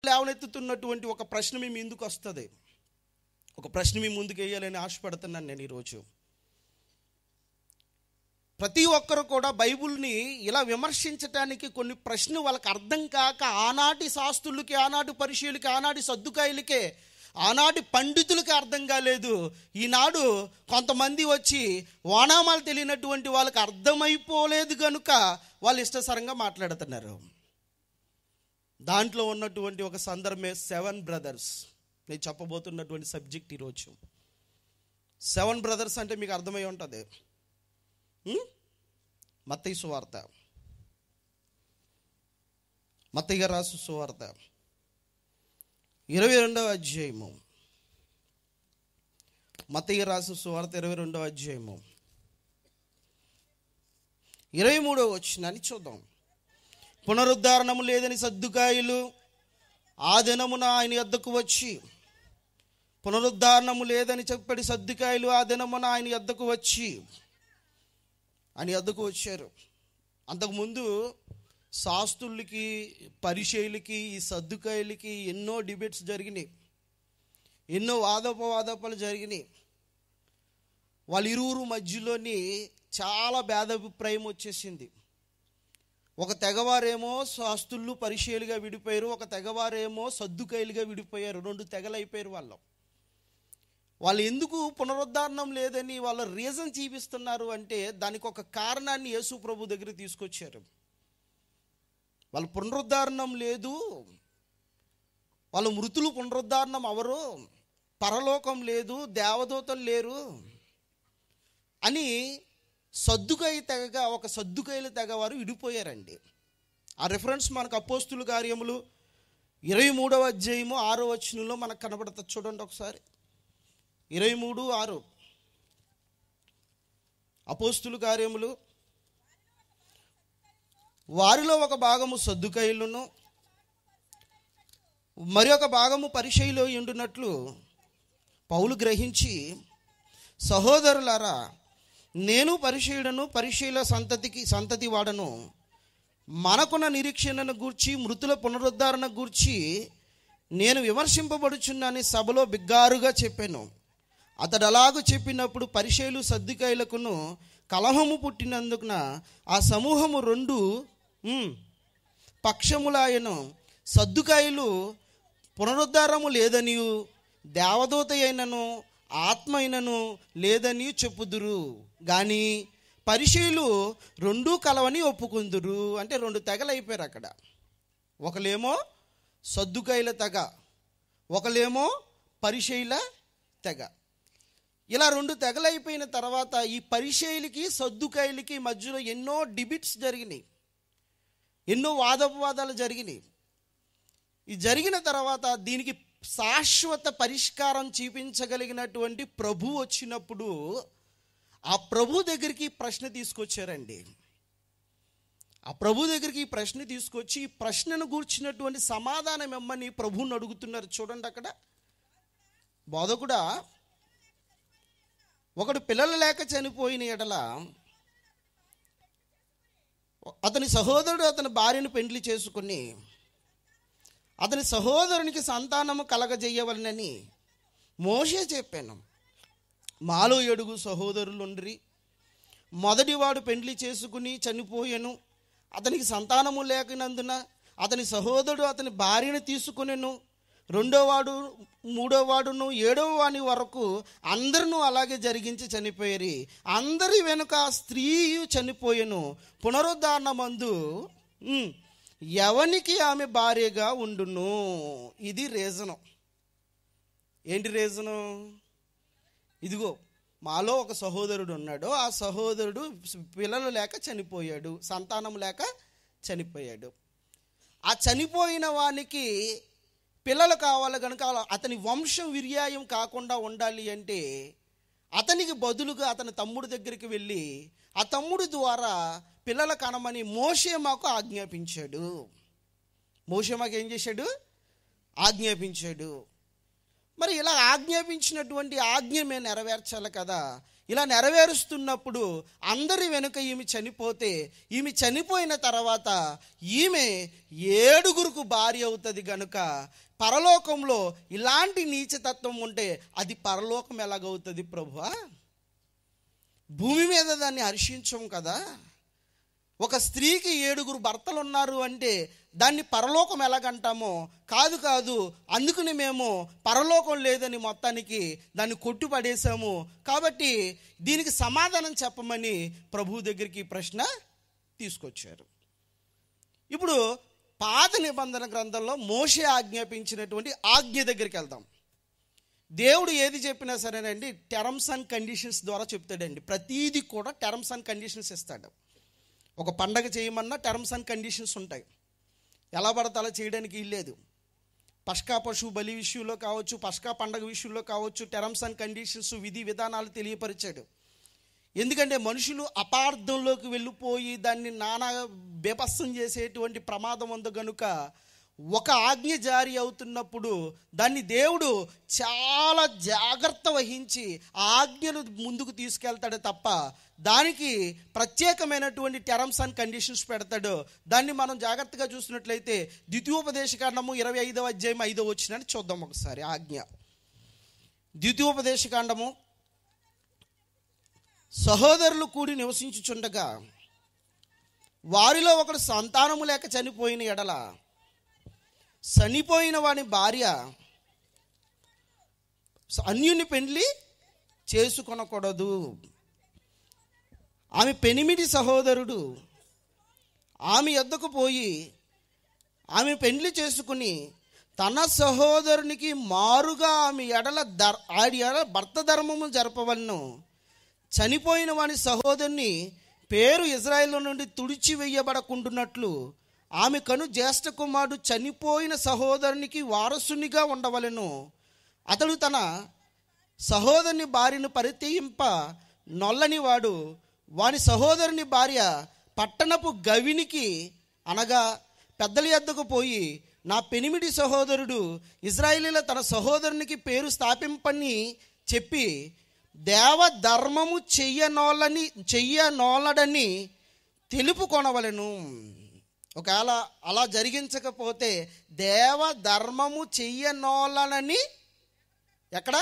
లేవనెత్తుతున్నటువంటి ఒక ప్రశ్న మీ ముందుకు వస్తుంది ఒక ప్రశ్న మీ ముందుకు వేయాలని ఆశపడుతున్నాను నేను ఈరోజు ప్రతి ఒక్కరు కూడా బైబిల్ని ఇలా విమర్శించటానికి కొన్ని ప్రశ్నలు వాళ్ళకి అర్థం కాక ఆనాటి శాస్త్రులకి ఆనాటి పరిశీలకి ఆనాటి సర్దుకాయలకే ఆనాటి పండితులకి అర్థం కాలేదు ఈనాడు కొంతమంది వచ్చి వానామాలు తెలియనటువంటి వాళ్ళకి అర్థమైపోలేదు కనుక వాళ్ళు ఇష్టసరంగా మాట్లాడుతున్నారు దాంట్లో ఉన్నటువంటి ఒక సందర్భమే సెవెన్ బ్రదర్స్ నేను చెప్పబోతున్నటువంటి సబ్జెక్ట్ ఈరోజు సెవెన్ బ్రదర్స్ అంటే మీకు అర్థమై ఉంటుంది మత్తయ్య సువార్త మత్తయ్య రాసు సువార్త ఇరవై రెండవ అధ్యాయము మత్తయ్య రాసు సువార్త ఇరవై రెండవ అధ్యాయము ఇరవై మూడవ వచ్చిందని చూద్దాం పునరుద్ధారణము లేదని సర్దుకాయలు ఆ దినమున ఆయన యొద్దకు వచ్చి పునరుద్ధారణము లేదని చెప్పడి సర్దుకాయలు ఆ దినమున ఆయన యొద్దకు వచ్చి ఆయన యొద్దకు వచ్చారు అంతకుముందు శాస్త్రులకి పరిచయులకి ఈ సర్దుకాయలకి ఎన్నో డిబేట్స్ జరిగినాయి ఎన్నో వాదోపవాదోపాలు జరిగినాయి వాళ్ళ ఇరువురు మధ్యలోని చాలా భేదాభిప్రాయం వచ్చేసింది ఒక తెగవారేమో శాస్త్రులు పరిచయులుగా విడిపోయారు ఒక తెగవారేమో సర్దుకాయలుగా విడిపోయారు రెండు తెగలు అయిపోయారు వాళ్ళు వాళ్ళు ఎందుకు పునరుద్ధారణం లేదని వాళ్ళ రీజన్ చూపిస్తున్నారు అంటే దానికి ఒక కారణాన్ని యేసు ప్రభు దగ్గర తీసుకొచ్చారు వాళ్ళ పునరుద్ధారణం లేదు వాళ్ళ మృతులు పునరుద్ధారణం అవరు పరలోకం లేదు దేవదూతలు లేరు అని సద్దుకాయ తెగగా ఒక సద్దుకాయల తెగ వారు విడిపోయారండి ఆ రిఫరెన్స్ మనకు అపోస్తుల కార్యములు ఇరవై మూడవ అధ్యాయము ఆరో వచనంలో మనకు కనబడుతుంది చూడండి ఒకసారి ఇరవై మూడు ఆరు అపోస్తుల కార్యములు వారిలో ఒక భాగము సద్దుకాయలను మరి ఒక భాగము పరిచయలో ఉండునట్లు పౌలు గ్రహించి సహోదరులారా నేను పరిచయుడను పరిచయుల సంతతికి సంతతి వాడను మనకున్న నిరీక్షణను గూర్చి మృతుల పునరుద్ధరణ గూర్చి నేను విమర్శింపబడుచున్నాని సభలో బిగ్గారుగా చెప్పాను అతడు అలాగూ చెప్పినప్పుడు పరిచయులు సర్దుకాయలకును కలహము పుట్టినందుకున ఆ సమూహము రెండు ఉమ్, పక్షములాయను సర్దుకాయలు పునరుద్ధారము లేదనియు దేవదూత అయినను ఆత్మ అయినను లేదని చెప్పుదురు కానీ పరిచయులు రెండూ కలవని ఒప్పుకుందురు అంటే రెండు తెగలైపోయారు అక్కడ ఒకలేమో సద్దుకాయల తెగ ఒకలేమో పరిచయుల తెగ ఇలా రెండు తెగలైపోయిన తర్వాత ఈ పరిచయులకి సద్దుకాయలకి మధ్యలో ఎన్నో డిబిట్స్ జరిగినాయి ఎన్నో వాదోపవాదాలు జరిగినాయి ఈ జరిగిన తర్వాత దీనికి శాశ్వత పరిష్కారం చూపించగలిగినటువంటి ప్రభు వచ్చినప్పుడు ఆ ప్రభు దగ్గరికి ఈ ప్రశ్న తీసుకొచ్చారండి ఆ ప్రభు దగ్గరికి ఈ ప్రశ్న తీసుకొచ్చి ఈ ప్రశ్నను గూర్చినటువంటి సమాధానం ఇమ్మని ప్రభువుని అడుగుతున్నారు చూడండి అక్కడ బోధకుడా ఒకడు పిల్లలు లేక చనిపోయిన ఎడల అతని సహోదరుడు అతని భార్యను పెండ్లి చేసుకుని అతని సహోదరునికి సంతానము కలగజేయవలనని మోషే చెప్పాను మాలో ఏడుగు సహోదరులుండ్రి మొదటివాడు పెండ్లి చేసుకుని చనిపోయాను అతనికి సంతానము లేకనందున అతని సహోదరుడు అతని భార్యను తీసుకునేను రెండోవాడు మూడోవాడును ఏడవ వాని వరకు అందరినూ అలాగే జరిగించి చనిపోయారు అందరి వెనుక ఆ స్త్రీ చనిపోయాను పునరుద్ధారణ మందు ఉమ్, ఎవనికి ఆమె భార్యగా ఉండును ఇది రీజను ఏంటి రీజను ఇదిగో మాలో ఒక సహోదరుడు ఉన్నాడు ఆ సహోదరుడు పిల్లలు లేక చనిపోయాడు సంతానం లేక చనిపోయాడు ఆ చనిపోయిన వానికి పిల్లలు కావాలి కనుక అతని వంశం విర్యాయం కాకుండా ఉండాలి అంటే అతనికి బదులుగా అతని తమ్ముడి దగ్గరికి వెళ్ళి ఆ తమ్ముడి ద్వారా పిల్లలు కనమని మోషే మాకు ఆజ్ఞాపించాడు మోషే మాకు ఏం చేశాడు ఆజ్ఞాపించాడు మరి ఇలా ఆజ్ఞాపించినటువంటి ఆజ్ఞ మేము నెరవేర్చాలి కదా ఇలా నెరవేరుస్తున్నప్పుడు అందరి వెనుక ఈమె చనిపోతే ఈమె చనిపోయిన తర్వాత ఈమె ఏడుగురుకు భార్య అవుతుంది గనుక పరలోకంలో ఇలాంటి నీచతత్వం ఉంటే అది పరలోకం ఎలాగవుతుంది ప్రభువా భూమి మీద దాన్ని హర్షించం కదా ఒక స్త్రీకి ఏడుగురు భర్తలు ఉన్నారు అంటే దాన్ని పరలోకం ఎలాగంటామో కాదు కాదు అందుకని మేము పరలోకం లేదని మొత్తానికి దాన్ని కొట్టు పడేశాము కాబట్టి దీనికి సమాధానం చెప్పమని ప్రభు దగ్గరికి ఈ ప్రశ్న తీసుకొచ్చారు ఇప్పుడు పాత నిబంధన గ్రంథంలో మోషే ఆజ్ఞాపించినటువంటి ఆజ్ఞ దగ్గరికి వెళ్దాం దేవుడు ఏది చెప్పినా సరేనండి టర్మ్స్ అండ్ కండిషన్స్ ద్వారా చెప్తాడండి ప్రతీది కూడా టర్మ్స్ అండ్ కండిషన్స్ ఇస్తాడు ఒక పండగ చేయమన్నా టర్మ్స్ అండ్ కండిషన్స్ ఉంటాయి ఎలా పడితే అలా చేయడానికి లేదు పష్కా పశువు బలి విషయంలో కావచ్చు పష్కా పండగ విషయంలో కావచ్చు టర్మ్స్ అండ్ కండిషన్స్ విధి విధానాలు తెలియపరిచాడు ఎందుకంటే మనుషులు అపార్థంలోకి వెళ్ళిపోయి దాన్ని నానా బేపస్సం చేసేటువంటి ప్రమాదం ఉంది గనుక ఒక ఆజ్ఞ జారీ అవుతున్నప్పుడు దాన్ని దేవుడు చాలా జాగ్రత్త వహించి ఆ ఆజ్ఞను ముందుకు తీసుకెళ్తాడు తప్ప దానికి ప్రత్యేకమైనటువంటి టర్మ్స్ అండ్ కండిషన్స్ పెడతాడు దాన్ని మనం జాగ్రత్తగా చూసినట్లయితే ద్వితీయోపదేశకాండము ఇరవై ఐదవ అధ్యాయం ఐదో వచ్చినని చూద్దాం ఒకసారి ఆజ్ఞ ద్వితీయోపదేశకాండము సహోదరులు కూడి నివసించుచుండగా వారిలో ఒకడు సంతానము లేక చనిపోయిన ఎడల చనిపోయిన వాని భార్య అన్యుని పెండ్లి చేసుకొనకూడదు ఆమె పెనిమిటి సహోదరుడు ఆమె ఎద్దకు పోయి ఆమె పెండ్లి చేసుకుని తన సహోదరునికి మారుగా ఆమె ఎడల దర్ ఆడి ఎడల భర్త ధర్మము జరపవలను చనిపోయిన వాని సహోదరుని పేరు ఇజ్రాయెల్ నుండి తుడిచి వేయబడకుండునట్లు ఆమె కను జ్యేష్ఠ కుమారుడు చనిపోయిన సహోదరునికి వారసునిగా ఉండవలెను అతడు తన సహోదరుని భార్యను పరిత్యయింప నొల్లని వాడు వాని సహోదరుని భార్య పట్టణపు గవినికి అనగా పెద్దల యొద్దకు పోయి నా పెనిమిడి సహోదరుడు ఇజ్రాయిలీల తన సహోదరునికి పేరు స్థాపింపని చెప్పి దేవ ధర్మము చెయ్యనోళ్ళని చెయ్యనోలడని తెలుపుకొనవలెను ఒకవేళ అలా జరిగించకపోతే దేవ ధర్మము చెయ్యనోలనని ఎక్కడ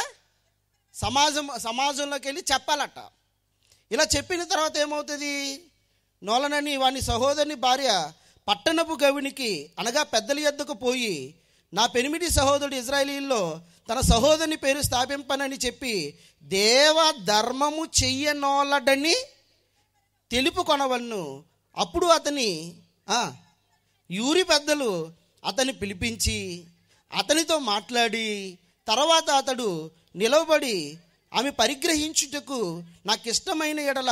సమాజం సమాజంలోకి వెళ్ళి చెప్పాలట ఇలా చెప్పిన తర్వాత ఏమవుతుంది నోలనని వాని సహోదరుని భార్య పట్టణపు గవినికి అనగా పెద్దల యొద్దకు పోయి నా పెనిమిటి సహోదరుడు ఇజ్రాయేలీల్లో తన సహోదరుని పేరు స్థాపింపనని చెప్పి దేవ ధర్మము చెయ్యనోలడని తెలుపుకొనవలను అప్పుడు అతని ఆ, యూరి పెద్దలు అతన్ని పిలిపించి అతనితో మాట్లాడి తర్వాత అతడు నిలవబడి ఆమె పరిగ్రహించుటకు నాకు ఇష్టమైన ఎడల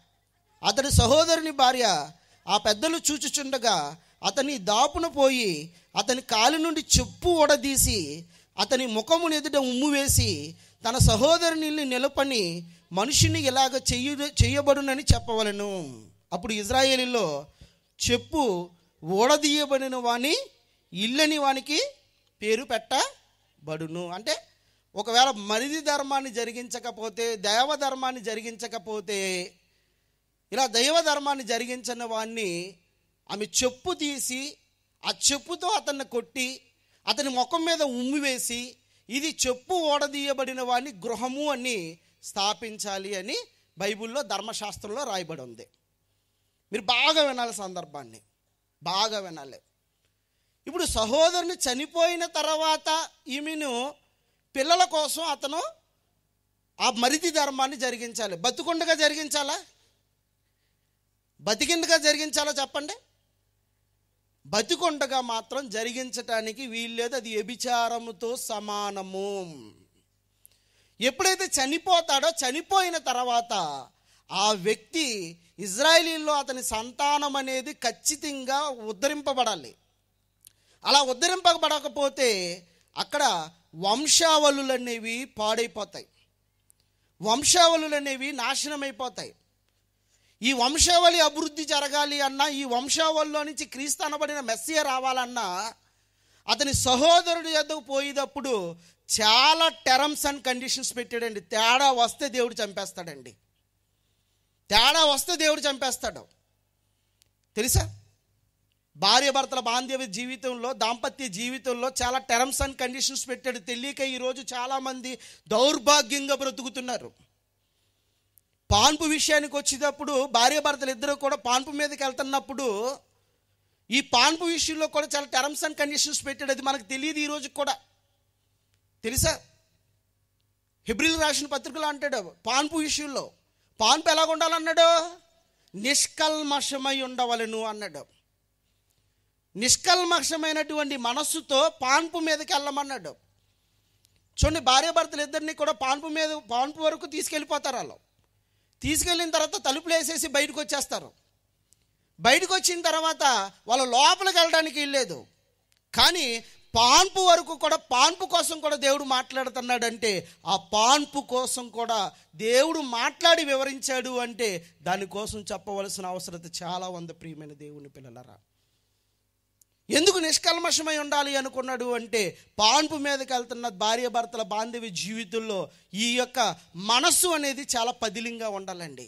అతడి సహోదరుని భార్య ఆ పెద్దలు చూచుచుండగా అతని దాపున పోయి అతని కాలి నుండి చెప్పు ఒడదీసి అతని ముఖమును ఎదుట ఉమ్ము వేసి తన సహోదరుని నిలపని మనిషిని ఇలాగ చెయ్య చెయ్యబడునని చెప్పవలను అప్పుడు ఇజ్రాయేలీలో చెప్పు ఓడదీయబడిన వాని ఇల్లని వానికి పేరు పెట్టబడును అంటే ఒకవేళ మరిది ధర్మాన్ని జరిగించకపోతే దేవ ధర్మాన్ని జరిగించకపోతే ఇలా దైవ ధర్మాన్ని జరిగించిన వాణ్ణి ఆమె చెప్పు తీసి ఆ చెప్పుతో అతన్ని కొట్టి అతని ముఖం మీద ఉమ్మి వేసి ఇది చెప్పు ఓడదీయబడిన వాడిని గృహము అని స్థాపించాలి అని బైబిల్లో ధర్మశాస్త్రంలో రాయబడి ఉంది మీరు బాగా వినాలి సందర్భాన్ని బాగా వినాలి ఇప్పుడు సహోదరుని చనిపోయిన తర్వాత ఈమెను పిల్లల కోసం అతను ఆ మరిది ధర్మాన్ని జరిగించాలి బతుకుండగా జరిగించాలా బతికిండగా జరిగించాలా చెప్పండి బతికొండగా మాత్రం జరిగించటానికి వీల్లేదు అది వ్యభిచారముతో సమానము ఎప్పుడైతే చనిపోతాడో చనిపోయిన తర్వాత ఆ వ్యక్తి ఇజ్రాయేలీలో అతని సంతానం అనేది ఖచ్చితంగా ఉద్ధరింపబడాలి అలా ఉద్ధరింపబడకపోతే అక్కడ వంశావళులు అనేవి పాడైపోతాయి వంశావళులు అనేవి నాశనమైపోతాయి ఈ వంశావళి అభివృద్ధి జరగాలి అన్నా ఈ వంశావళిలో నుంచి క్రీస్తు అనబడిన మెస్సియ రావాలన్నా అతని సహోదరుడి యొద్దకు పోయేటప్పుడు చాలా టెరమ్స్ అండ్ కండిషన్స్ పెట్టాడండి తేడా వస్తే దేవుడు చంపేస్తాడండి తేడా వస్తే దేవుడు చంపేస్తాడు తెలుసా భార్య భర్తల బాంధవ్య జీవితంలో దాంపత్య జీవితంలో చాలా టెరమ్స్ అండ్ కండిషన్స్ పెట్టాడు తెలియక ఈరోజు చాలామంది దౌర్భాగ్యంగా బ్రతుకుతున్నారు పాన్పు విషయానికి వచ్చేటప్పుడు భార్య భర్తలు ఇద్దరు కూడా పాన్పు మీదకి వెళ్తున్నప్పుడు ఈ పాన్పు విషయంలో కూడా చాలా టర్మ్స్ అండ్ కండిషన్స్ పెట్టాడు అది మనకు తెలియదు ఈ రోజు కూడా తెలుసా హిబ్రిల్ రాసిన పత్రికలో అంటాడు పాన్పు విషయంలో పాన్పు ఎలాగ ఉండాలన్నాడు నిష్కల్మషమై ఉండవలను అన్నాడు నిష్కల్మషమైనటువంటి మనస్సుతో పాన్పు మీదకి వెళ్ళమన్నాడు చూడండి భార్య భర్తలు ఇద్దరిని కూడా పాన్పు మీద పాన్పు వరకు తీసుకెళ్ళిపోతారు వాళ్ళు తీసుకెళ్ళిన తర్వాత తలుపులు వేసేసి బయటకు వచ్చేస్తారు బయటకు వచ్చిన తర్వాత వాళ్ళ లోపలికి వెళ్ళడానికి వెళ్ళలేదు కానీ పాన్పు వరకు కూడా పాన్పు కోసం కూడా దేవుడు మాట్లాడుతున్నాడంటే ఆ పాన్పు కోసం కూడా దేవుడు మాట్లాడి వివరించాడు అంటే దానికోసం చెప్పవలసిన అవసరత చాలా ఉంది ప్రియమైన దేవుని పిల్లలరా ఎందుకు నిష్కల్మషమై ఉండాలి అనుకున్నాడు అంటే పాన్పు మీదకి వెళ్తున్న భార్య భర్తల బాంధవ్య జీవితంలో ఈ యొక్క మనస్సు అనేది చాలా పదిలింగా ఉండాలండి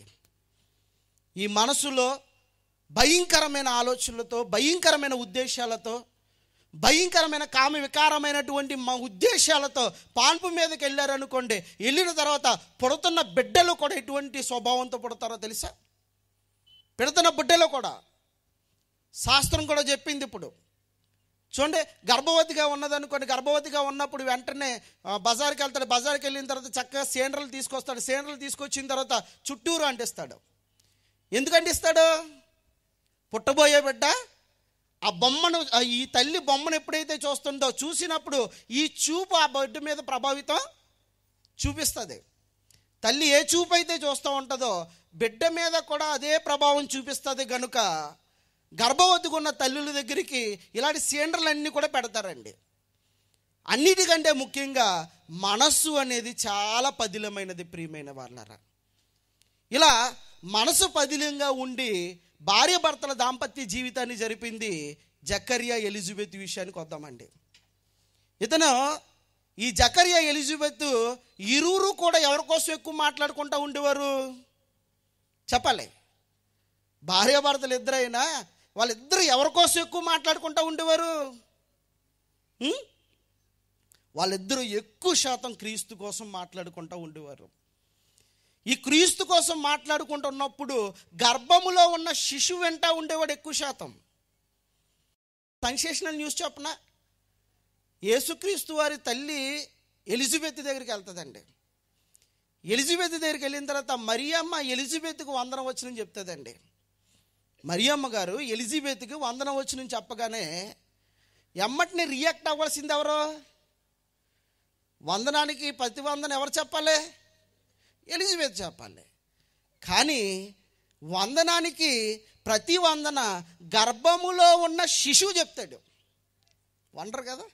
ఈ మనసులో భయంకరమైన ఆలోచనలతో భయంకరమైన ఉద్దేశాలతో భయంకరమైన కామ వికారమైనటువంటి మా ఉద్దేశాలతో పాన్పు మీదకి వెళ్ళారనుకోండి వెళ్ళిన తర్వాత పుడుతున్న బిడ్డలు కూడా ఎటువంటి స్వభావంతో పుడతారో తెలుసా పెడుతున్న బిడ్డలు కూడా శాస్త్రం కూడా చెప్పింది ఇప్పుడు చూడండి గర్భవతిగా ఉన్నదనుకోండి గర్భవతిగా ఉన్నప్పుడు వెంటనే ఆ, బజార్కి వెళ్తాడు బజార్కి వెళ్ళిన తర్వాత చక్కగా సేండ్రలు తీసుకొస్తాడు సేండ్రలు తీసుకొచ్చిన తర్వాత చుట్టూరు అంటిస్తాడు ఎందుకు అంటిస్తాడు పుట్టబోయే బిడ్డ ఆ బొమ్మను ఆ ఈ తల్లి బొమ్మను ఎప్పుడైతే చూస్తుందో చూసినప్పుడు ఈ చూపు ఆ బిడ్డ మీద ప్రభావితం చూపిస్తుంది తల్లి ఏ చూపు అయితే చూస్తూ ఉంటుందో బిడ్డ మీద కూడా అదే ప్రభావం చూపిస్తుంది గనుక గర్భవతిగా ఉన్న తల్లుల దగ్గరికి ఇలాంటి సీండ్రలన్నీ కూడా పెడతారండి అన్నిటికంటే ముఖ్యంగా మనస్సు అనేది చాలా పదిలమైనది ప్రియమైన వాళ్ళరా ఇలా మనసు పదిలంగా ఉండి భార్య భర్తల దాంపత్య జీవితాన్ని జరిపింది జకరియా ఎలిజబెత్ విషయానికి వద్దామండి ఇతను ఈ జకరియా ఎలిజబెత్ ఇరువురు కూడా ఎవరి కోసం ఎక్కువ మాట్లాడుకుంటూ ఉండేవారు చెప్పాలి భార్య భర్తలు ఇద్దరైనా వాళ్ళిద్దరు ఎవరి కోసం ఎక్కువ మాట్లాడుకుంటూ ఉండేవారు ఉం? వాళ్ళిద్దరూ ఎక్కువ శాతం క్రీస్తు కోసం మాట్లాడుకుంటూ ఉండేవారు ఈ క్రీస్తు కోసం మాట్లాడుకుంటున్నప్పుడు గర్భములో ఉన్న శిశువు వెంట ఉండేవాడు ఎక్కువ శాతం సెన్సేషనల్ న్యూస్ చెప్పన యేసుక్రీస్తు వారి తల్లి ఎలిజబెత్ దగ్గరికి వెళ్తుందండి ఎలిజబెత్ దగ్గరికి వెళ్ళిన తర్వాత మరియమ్మ ఎలిజబెత్కి వందనం వచ్చినని చెప్తుందండి మరియమ్మ గారు ఎలిజబెత్కి వందనం వచ్చినని చెప్పగానే ఎమ్మటిని రియాక్ట్ అవ్వాల్సింది ఎవరు వందనానికి ప్రతి వందన ఎవరు చెప్పాలి ఎలిజబెత్ చెప్పాలి కానీ వందనానికి ప్రతి వందన గర్భములో ఉన్న శిశువు చెప్తాడు వండరు కదా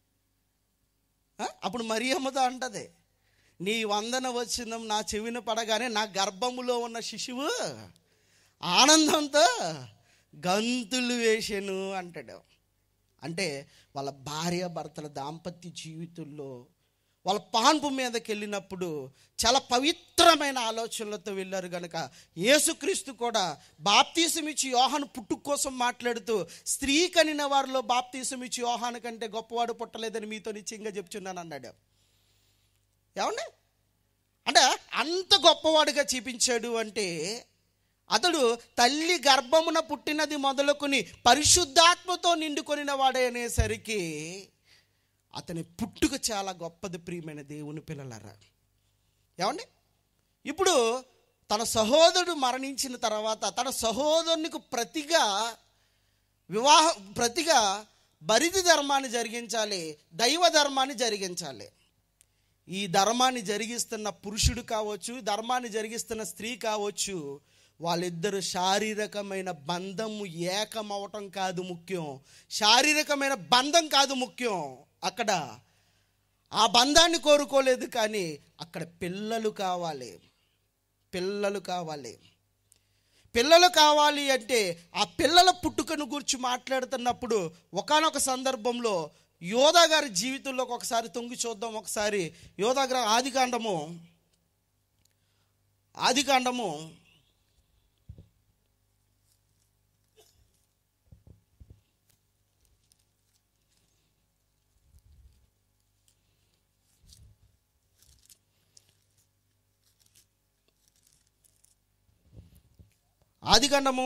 ఆ? అప్పుడు మరియమ్మతో అంటది నీ వందన వచ్చిందం నా చెవిన పడగానే నా గర్భములో ఉన్న శిశువు ఆనందంతో గంతులు వేసాను అంటాడు అంటే వాళ్ళ భార్య భర్తల దాంపత్య జీవితంలో వాళ్ళ పాన్పు మీదకి వెళ్ళినప్పుడు చాలా పవిత్రమైన ఆలోచనలతో వెళ్ళారు కనుక యేసుక్రీస్తు కూడా బాప్తీసం ఇచ్చి యోహాను పుట్టుక కోసం మాట్లాడుతూ స్త్రీ కనిన వారిలో బాప్తీసం ఇచ్చి యోహాను కంటే గొప్పవాడు పుట్టలేదని మీతో నిశ్చయంగా చెప్తున్నాను అన్నాడు ఏమండి అంటే అంత గొప్పవాడుగా చూపించాడు అంటే అతడు తల్లి గర్భమున పుట్టినది మొదలుకొని పరిశుద్ధాత్మతో నిండుకొనిన వాడే అనేసరికి అతని పుట్టుక చాలా గొప్పది ప్రియమైన దేవుని పిల్లలరా ఏమండి ఇప్పుడు తన సహోదరుడు మరణించిన తర్వాత తన సహోదరునికి ప్రతిగా వివాహ ప్రతిగా బరిది ధర్మాన్ని జరిగించాలి దైవ ధర్మాన్ని జరిగించాలి ఈ ధర్మాన్ని జరిగిస్తున్న పురుషుడు కావచ్చు ధర్మాన్ని జరిగిస్తున్న స్త్రీ కావచ్చు వాళ్ళిద్దరు శారీరకమైన బంధము ఏకమవటం కాదు ముఖ్యం శారీరకమైన బంధం కాదు ముఖ్యం అక్కడ ఆ బంధాన్ని కోరుకోలేదు కానీ అక్కడ పిల్లలు కావాలి పిల్లలు కావాలి పిల్లలు కావాలి అంటే ఆ పిల్లల పుట్టుకను గురించి మాట్లాడుతున్నప్పుడు ఒకానొక సందర్భంలో యోధా గారి జీవితంలోకి ఒకసారి తొంగి చూద్దాం ఒకసారి యోధా గారి ఆదికాండము ఆదికాండము ఆదికాండము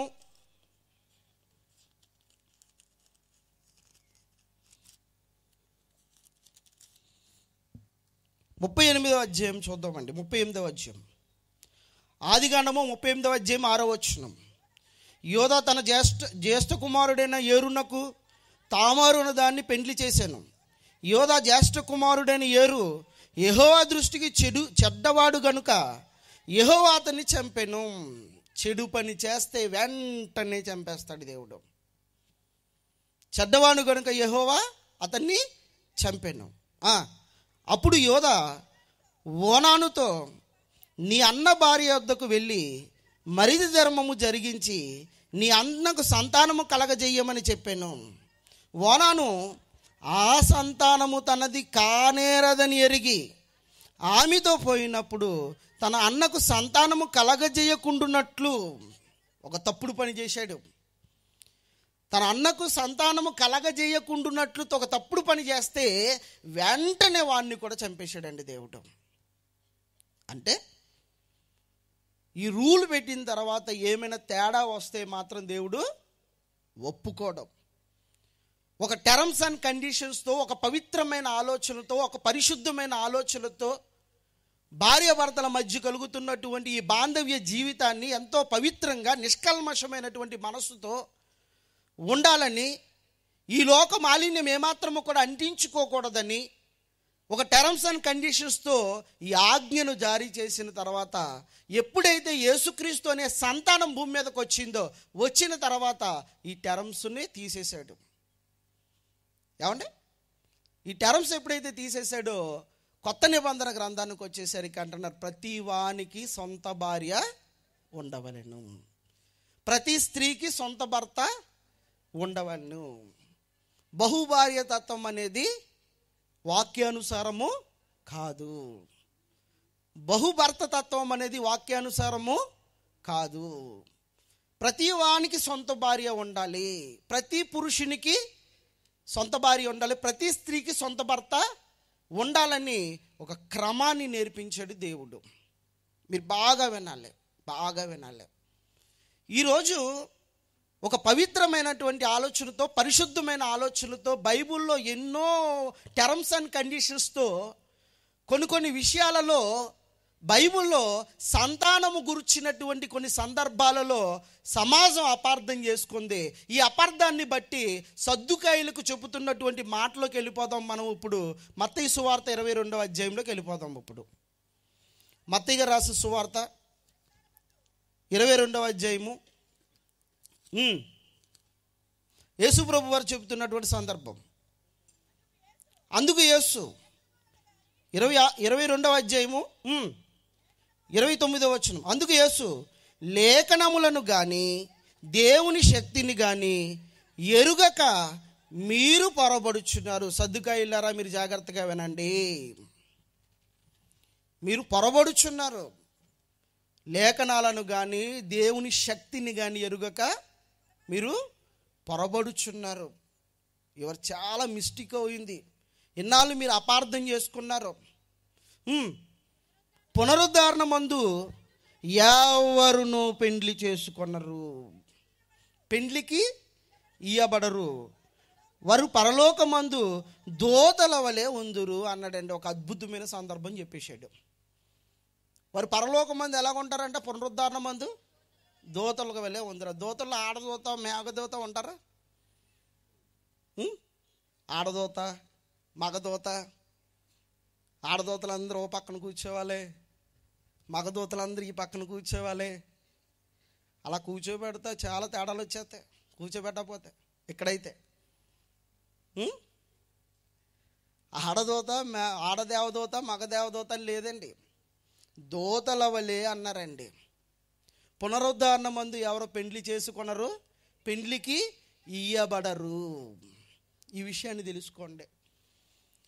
ముప్పై ఎనిమిదవ అధ్యాయం చూద్దామండి ముప్పై ఎనిమిదవ అధ్యాయం ఆదికాండము ముప్పై ఎనిమిదవ అధ్యాయం ఆరో వచనం యోధ తన జ్యేష్ఠ జ్యేష్ఠ కుమారుడైన ఏరునకు తామారు అన్న దాన్ని పెండ్లి చేశాను యోధ జ్యేష్ఠ కుమారుడైన ఏరు యెహోవా దృష్టికి చెడు చెడ్డవాడు గనుక యెహోవా అతన్ని చంపెను చెడు పని చేస్తే వెంటనే చంపేస్తాడు దేవుడు చెడ్డవాడు గనుక యెహోవా అతన్ని చంపెను ఆ, అప్పుడు యోధ ఓనానుతో నీ అన్న భార్య వద్దకు వెళ్ళి మరిది ధర్మము జరిగించి నీ అన్నకు సంతానము కలగజేయమని చెప్పాను ఓనాను ఆ సంతానము తనది కానేరదని ఎరిగి ఆమెతో పోయినప్పుడు తన అన్నకు సంతానము కలగజేయకుండునట్లు ఒక తప్పుడు పని చేశాడు తన అన్నకు సంతానము కలగజేయకుండునట్లు ఒక తప్పుడు పని చేస్తే వెంటనే వాడిని కూడా చంపేశాడండి దేవుడు అంటే ఈ రూల్ పెట్టిన తర్వాత ఏమైనా తేడా వస్తే మాత్రం దేవుడు ఒప్పుకోవడం ఒక టర్మ్స్ అండ్ కండిషన్స్తో ఒక పవిత్రమైన ఆలోచనతో ఒక పరిశుద్ధమైన ఆలోచనతో భార్యాభర్తల మధ్య కలుగుతున్నటువంటి ఈ బాంధవ్య జీవితాన్ని ఎంతో పవిత్రంగా నిష్కల్మషమైనటువంటి మనస్సుతో ఉండాలని ఈ లోక మాలిన్యం ఏమాత్రము కూడా అంటించుకోకూడదని ఒక టర్మ్స్ అండ్ కండిషన్స్తో ఈ ఆజ్ఞను జారీ చేసిన తర్వాత ఎప్పుడైతే యేసుక్రీస్తు అనే సంతానం భూమి మీదకి వచ్చిందో వచ్చిన తర్వాత ఈ టర్మ్స్ని తీసేశాడు ఏమండి ఈ టర్మ్స్ ఎప్పుడైతే తీసేశాడో కొత్త నిబంధన గ్రంథానికి వచ్చేసరికి అంటున్నారు ప్రతి వానికి సొంత భార్య ఉండవలెను ప్రతి స్త్రీకి సొంత భర్త ఉండవలను బహుభార్య తత్వం అనేది వాక్యానుసారము కాదు బహుభర్త తత్వం అనేది వాక్యానుసారము కాదు ప్రతి వానికి సొంత భార్య ఉండాలి ప్రతి పురుషునికి సొంత భార్య ఉండాలి ప్రతి స్త్రీకి సొంత భర్త ఉండాలని ఒక క్రమాన్ని నేర్పించాడు దేవుడు మీరు బాగా వినాలి బాగా వినాలి ఈరోజు ఒక పవిత్రమైనటువంటి ఆలోచనతో పరిశుద్ధమైన ఆలోచనతో బైబిల్లో ఎన్నో టర్మ్స్ అండ్ కండిషన్స్తో కొన్ని కొన్ని విషయాలలో బైబిల్లో సంతానము గురించినటువంటి కొన్ని సందర్భాలలో సమాజం అపార్థం చేసుకుంది ఈ అపార్థాన్ని బట్టి సద్దుకాయలకు చెబుతున్నటువంటి మాటలోకి వెళ్ళిపోదాం మనం ఇప్పుడు మత్తయి సువార్త ఇరవై రెండవ అధ్యాయంలోకి వెళ్ళిపోదాం ఇప్పుడు మత్తయ్య గారు రాసిన సువార్త ఇరవై రెండవ అధ్యాయము ఉమ్. యేసు ప్రభు వారు చెబుతున్నటువంటి సందర్భం అందుకు యేసు ఇరవై ఆ- ఇరవై రెండవ అధ్యాయము ఉమ్, ఇరవై తొమ్మిదవ వచనం అందుకు యేసు లేఖనములను కానీ దేవుని శక్తిని కానీ ఎరుగక మీరు పొరబడుచున్నారు సర్దుకాయలారా మీరు జాగ్రత్తగా వినండి మీరు పొరబడుచున్నారు లేఖనాలను కానీ దేవుని శక్తిని కానీ ఎరుగక మీరు పొరబడుచున్నారు ఎవరు చాలా మిస్టేక్ అయింది ఇన్నాళ్ళు మీరు అపార్థం చేసుకున్నారు హ్మ్. పునరుద్ధరణ మందు ఎవరును పెండ్లి చేసుకొనరు పెండ్లికి ఇయ్యబడరు వారు పరలోకమందు దోతల వలె ఉందురు అన్నాడండి ఒక అద్భుతమైన సందర్భం చెప్పేశాడు వారు పరలోకమందు ఎలా ఉంటారంటే పునరుద్ధరణ మందు దోతలకు వెళ్ళే ఉందరు దోతల్లో ఆడదోత మేఘదోత ఉంటారా ఉం? ఆడదోత మగదోత ఆడదోతలందరూ ఓ పక్కన కూర్చోవాలి మగదోతలందరూ ఈ పక్కన కూర్చోవాలి అలా కూర్చోబెడితే చాలా తేడాలు వచ్చేస్తాయి కూర్చోబెట్టకపోతే ఇక్కడైతే ఉం? ఆడదోత మే ఆడదేవదోత మగదేవదోత అని లేదండి దోతల వలె అన్నారండి పునరుద్ధరణ మందు ఎవరు పెండ్లి చేసుకొనరు పెండ్లికి ఇయ్యబడరు ఈ విషయాన్ని తెలుసుకోండి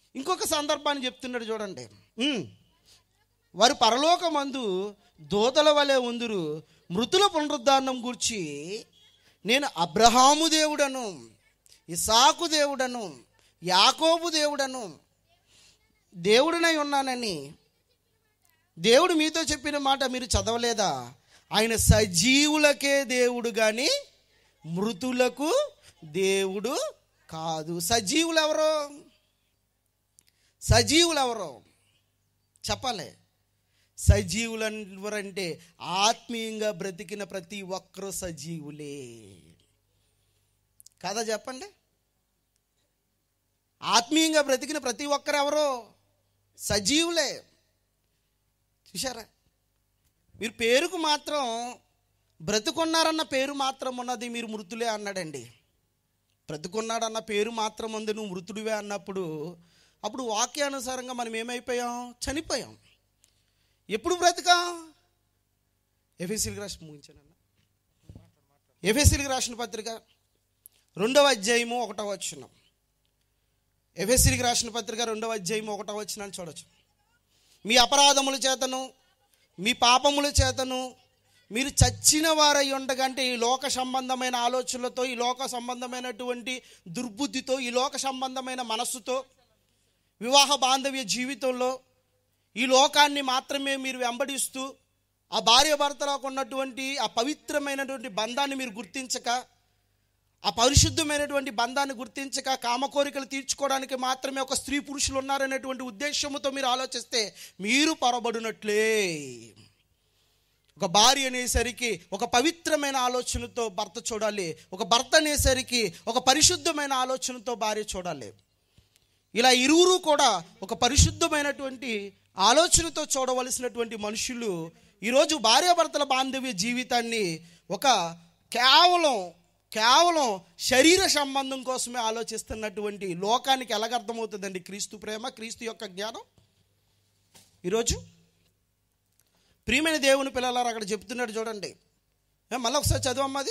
ఇంకొక సందర్భాన్ని చెప్తున్నాడు చూడండి ఉమ్. వారు పరలోకమందు దూతల వలె ఉందురు మృతుల పునరుద్ధానం గూర్చి నేను అబ్రహాము దేవుడను ఇసాకు దేవుడను యాకోబు దేవుడను దేవుడినై ఉన్నానని దేవుడు మీతో చెప్పిన మాట మీరు చదవలేదా ఆయన సజీవులకే దేవుడు కానీ మృతులకు దేవుడు కాదు సజీవులు ఎవరో సజీవులు ఎవరో చెప్పలే సజీవులు ఎవరంటే ఆత్మీయంగా బ్రతికిన ప్రతి ఒక్కరూ సజీవులే కదా చెప్పండి ఆత్మీయంగా బ్రతికిన ప్రతి ఒక్కరు ఎవరో సజీవులే చూశారా మీరు పేరుకు మాత్రం బ్రతుకున్నారన్న పేరు మాత్రం ఉన్నది మీరు మృతులే అన్నాడండి బ్రతుకున్నాడన్న పేరు మాత్రం ఉంది నువ్వు మృతుడివే అన్నప్పుడు అప్పుడు వాక్యానుసారంగా మనం ఏమైపోయాం చనిపోయాం ఎప్పుడు బ్రతికాం ఎఫ్ఎస్సీలకు రాసిన ముగించానన్న ఎఫ్ఎస్సీలకు రాసిన పత్రిక రెండవ అధ్యాయము ఒకటవ వచ్చిన ఎఫ్ఎస్సీలకు రాసిన పత్రిక రెండవ అధ్యాయము ఒకటవ వచ్చిన చూడొచ్చు మీ అపరాధముల చేతను మీ పాపముల చేతను మీరు చచ్చిన వారై ఉండగా అంటే ఈ లోక సంబంధమైన ఆలోచనలతో ఈ లోక సంబంధమైనటువంటి దుర్బుద్ధితో ఈ లోక సంబంధమైన మనస్సుతో వివాహ బాంధవ్య జీవితంలో ఈ లోకాన్ని మాత్రమే మీరు వెంబడిస్తూ ఆ భార్య భర్తలకు ఉన్నటువంటి ఆ పవిత్రమైనటువంటి బంధాన్ని మీరు గుర్తించక ఆ పరిశుద్ధమైనటువంటి బంధాన్ని గుర్తించక కామకోరికలు తీర్చుకోవడానికి మాత్రమే ఒక స్త్రీ పురుషులు ఉన్నారనేటువంటి ఉద్దేశంతో మీరు ఆలోచిస్తే మీరు పొరబడినట్లే ఒక భార్య అనేసరికి ఒక పవిత్రమైన ఆలోచనతో భర్త చూడాలి ఒక భర్త అనేసరికి ఒక పరిశుద్ధమైన ఆలోచనతో భార్య చూడాలి ఇలా ఇరువురు కూడా ఒక పరిశుద్ధమైనటువంటి ఆలోచనతో చూడవలసినటువంటి మనుషులు ఈరోజు భార్యాభర్తల బాంధవ్య జీవితాన్ని ఒక కేవలం కేవలం శరీర సంబంధం కోసమే ఆలోచిస్తున్నటువంటి లోకానికి ఎలాగర్థమవుతుందండి క్రీస్తు ప్రేమ క్రీస్తు యొక్క జ్ఞానం ఈరోజు ప్రియమైన దేవుని పిల్లలారు అక్కడ చెప్తున్నాడు చూడండి ఏ, మళ్ళీ ఒకసారి చదవమ్మది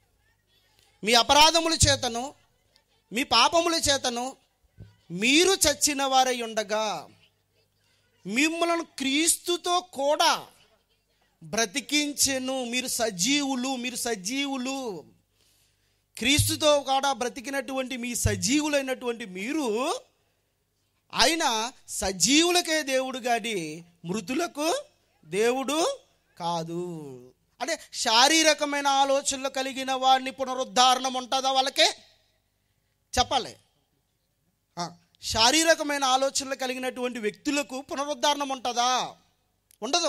మీ అపరాధముల చేతను మీ పాపముల చేతను మీరు చచ్చిన వారై ఉండగా మిమ్మల్ని క్రీస్తుతో కూడా బ్రతికించెను మీరు సజీవులు మీరు సజీవులు క్రీస్తుతో కూడా బ్రతికినటువంటి మీ సజీవులైనటువంటి మీరు ఆయన సజీవులకే దేవుడు గాని మృతులకు దేవుడు కాదు అంటే శారీరకమైన ఆలోచనలు కలిగిన వారిని పునరుద్ధారణం ఉంటుందా వాళ్ళకే చెప్పాలి ఆ, శారీరకమైన ఆలోచనలు కలిగినటువంటి వ్యక్తులకు పునరుద్ధారణం ఉంటుందా ఉండదు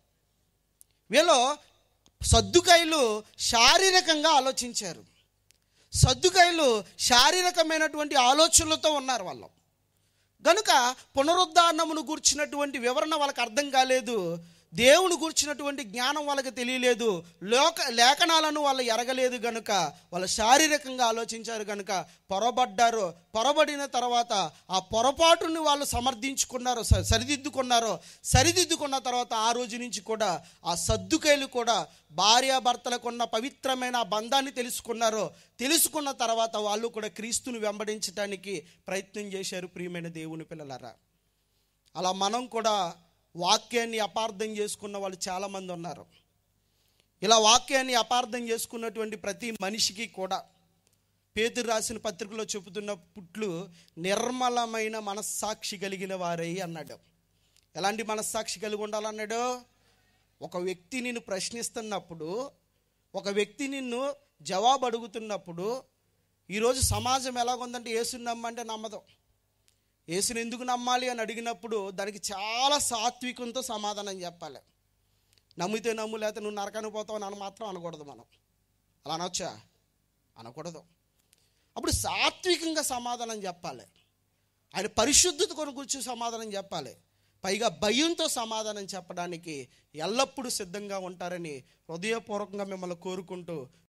వీళ్ళు సద్దుకాయలు శారీరకంగా ఆలోచించారు సద్దుకాయలు శారీరకమైనటువంటి ఆలోచనలతో ఉన్నారు వాళ్ళు గనుక పునరుద్ధారణమును గూర్చినటువంటి వివరణ వాళ్ళకి అర్థం కాలేదు దేవుని గూర్చినటువంటి జ్ఞానం వాళ్ళకి తెలియలేదు లోక లేఖనాలను వాళ్ళు ఎరగలేదు గనుక వాళ్ళు శారీరకంగా ఆలోచించారు గనుక పొరబడ్డారు పొరబడిన తర్వాత ఆ పొరపాటుని వాళ్ళు సమర్థించుకున్నారు స- సరిదిద్దుకున్నారు సరిదిద్దుకున్న తర్వాత ఆ రోజు నుంచి కూడా ఆ సద్దుకైలు కూడా భార్యాభర్తలకు ఉన్న పవిత్రమైన ఆ బంధాన్ని తెలుసుకున్నారు తెలుసుకున్న తర్వాత వాళ్ళు కూడా క్రీస్తుని వెంబడించడానికి ప్రయత్నం చేశారు ప్రియమైన దేవుని పిల్లలారా అలా మనం కూడా వాక్యాన్ని అపార్థం చేసుకున్న వాళ్ళు చాలామంది ఉన్నారు ఇలా వాక్యాన్ని అపార్థం చేసుకున్నటువంటి ప్రతి మనిషికి కూడా పేతురు రాసిన పత్రికలో చెబుతున్న పుట్లు నిర్మలమైన మనస్సాక్షి కలిగిన వారై అన్నాడు ఎలాంటి మనస్సాక్షి కలిగి ఉండాలన్నాడు ఒక వ్యక్తి నిన్ను ప్రశ్నిస్తున్నప్పుడు ఒక వ్యక్తి నిన్ను జవాబు అడుగుతున్నప్పుడు ఈరోజు సమాజం ఎలాగుందంటే ఏసుని నమ్మంటే నమ్మదు యేసుని ఎందుకు నమ్మాలి అని అడిగినప్పుడు దానికి చాలా సాత్వికంతో సమాధానం చెప్పాలి నమ్మితే నమ్ము లేకపోతే నువ్వు నరకానికి పోతావు అని మాత్రం అనకూడదు మనం అలా అనొచ్చా అనకూడదు అప్పుడు సాత్వికంగా సమాధానం చెప్పాలి ఆయన పరిశుద్ధత కొను గురించి సమాధానం చెప్పాలి పైగా భయంతో సమాధానం చెప్పడానికి ఎల్లప్పుడూ సిద్ధంగా ఉంటారని హృదయపూర్వకంగా మిమ్మల్ని కోరుకుంటూ